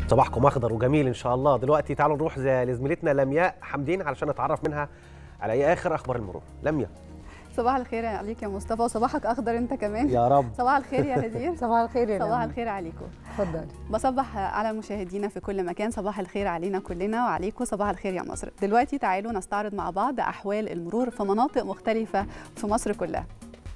صباحكم اخضر وجميل ان شاء الله دلوقتي تعالوا نروح زي لزميلتنا لمياء حمدين علشان نتعرف منها على ايه اخر اخبار المرور لمياء صباح الخير عليك يا مصطفى وصباحك اخضر انت كمان يا رب صباح الخير يا هدير صباح الخير يا صباح لمى. الخير عليكم اتفضلي بصبح على مشاهدينا في كل مكان صباح الخير علينا كلنا وعليكم صباح الخير يا مصر دلوقتي تعالوا نستعرض مع بعض احوال المرور في مناطق مختلفه في مصر كلها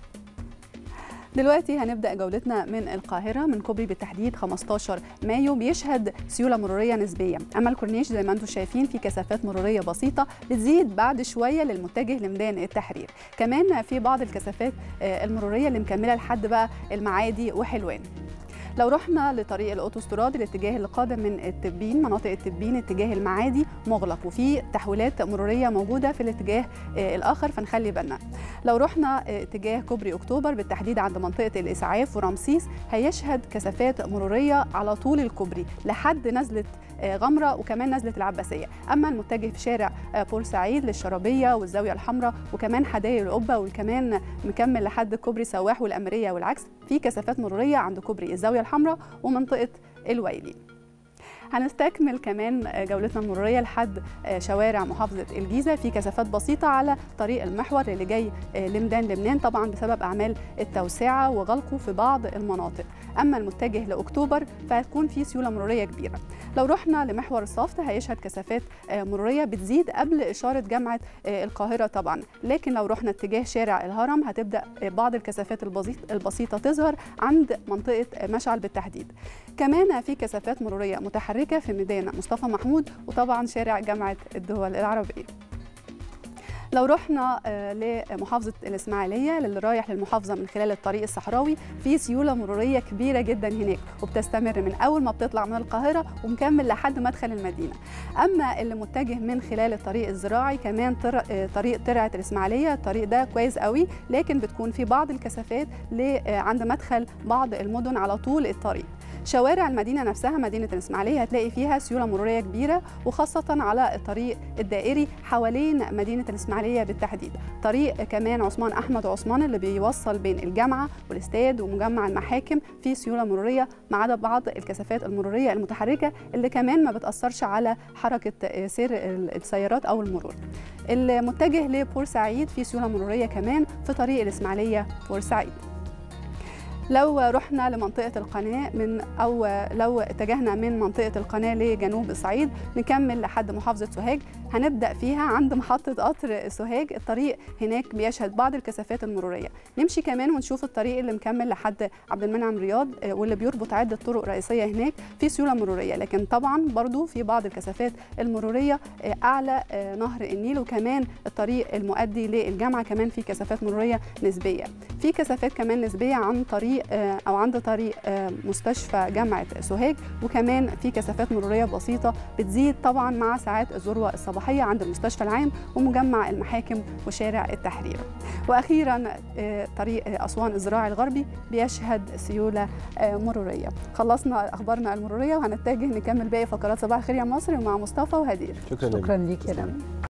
دلوقتي هنبدا جولتنا من القاهره من كوبري بالتحديد 15 مايو بيشهد سيوله مروريه نسبيه اما الكورنيش زي ما انتم شايفين في كثافات مروريه بسيطه بتزيد بعد شويه للمتجه لميدان التحرير كمان في بعض الكثافات آه، المروريه اللي مكمله لحد بقى المعادي وحلوان لو رحنا لطريق الاوتوستراد الاتجاه اللي قادم من التبين مناطق التبين اتجاه المعادي مغلق وفي تحويلات مروريه موجوده في الاتجاه آه، الاخر فنخلي بالنا لو رحنا آه، اتجاه كوبري اكتوبر بالتحديد عند منطقه الاسعاف ورمسيس هيشهد كثافات مروريه على طول الكوبري لحد نزله آه، غمره وكمان نزله العباسيه اما المتجه في شارع آه، بورسعيد للشرابيه والزاويه الحمراء وكمان حدائق القبه وكمان مكمل لحد كوبري سواح والاميريه والعكس في كثافات مروريه عند كوبري الزاويه الحمراء ومنطقه الويلي هنستكمل كمان جولتنا المرورية لحد شوارع محافظة الجيزة في كثافات بسيطة على طريق المحور اللي جاي لميدان لبنان طبعا بسبب أعمال التوسعة وغلقه في بعض المناطق أما المتجه لأكتوبر فهتكون في سيولة مرورية كبيرة لو رحنا لمحور الصفت هيشهد كثافات مرورية بتزيد قبل إشارة جامعة القاهرة طبعا لكن لو رحنا اتجاه شارع الهرم هتبدأ بعض الكثافات البسيط- البسيطة تظهر عند منطقة مشعل بالتحديد كمان في كثافات مرورية متحركة في ميدان مصطفى محمود وطبعا شارع جامعة الدول العربية لو رحنا آه، لمحافظة الإسماعيلية للي رايح للمحافظة من خلال الطريق الصحراوي في سيولة مرورية كبيرة جدا هناك وبتستمر من أول ما بتطلع من القاهرة ومكمل لحد مدخل المدينة أما اللي متجه من خلال الطريق الزراعي كمان طر... آه، طريق ترعة الإسماعيلية الطريق ده كويس قوي لكن بتكون في بعض الكثافات ل- آه، عند مدخل بعض المدن على طول الطريق شوارع المدينه نفسها مدينه الاسماعيليه هتلاقي فيها سيوله مروريه كبيره وخاصه على الطريق الدائري حوالين مدينه الاسماعيليه بالتحديد طريق كمان عثمان احمد عثمان اللي بيوصل بين الجامعه والاستاد ومجمع المحاكم في سيوله مروريه ما عدا بعض الكثافات المروريه المتحركه اللي كمان ما بتاثرش على حركه آه، سير ال- السيارات او المرور المتجه لبورسعيد في سيوله مروريه كمان في طريق الاسماعيليه بورسعيد لو رحنا لمنطقة القناة من أو لو اتجهنا من منطقة القناة لجنوب الصعيد نكمل لحد محافظة سوهاج هنبدأ فيها عند محطة قطر سوهاج الطريق هناك بيشهد بعض الكثافات المرورية نمشي كمان ونشوف الطريق اللي مكمل لحد عبد المنعم رياض آه، واللي بيربط عدة طرق رئيسية هناك في سيولة مرورية لكن طبعا برضو في بعض الكثافات المرورية آه، أعلى آه، نهر النيل وكمان الطريق المؤدي للجامعة كمان في كثافات مرورية نسبية في كثافات كمان نسبية عن طريق آه، أو عند طريق آه، مستشفى جامعة سوهاج وكمان في كثافات مرورية بسيطة بتزيد طبعا مع ساعات الذروة الصباحية عند المستشفى العام ومجمع المحاكم وشارع التحرير وأخيرا آه، طريق آه، أسوان الزراعي الغربي بيشهد سيولة آه، مرورية خلصنا أخبارنا المرورية وهنتجه نكمل باقي فقرات صباح الخير يا مصر مع مصطفى وهدير شكرا لمياء. شكرا ليك يا لمى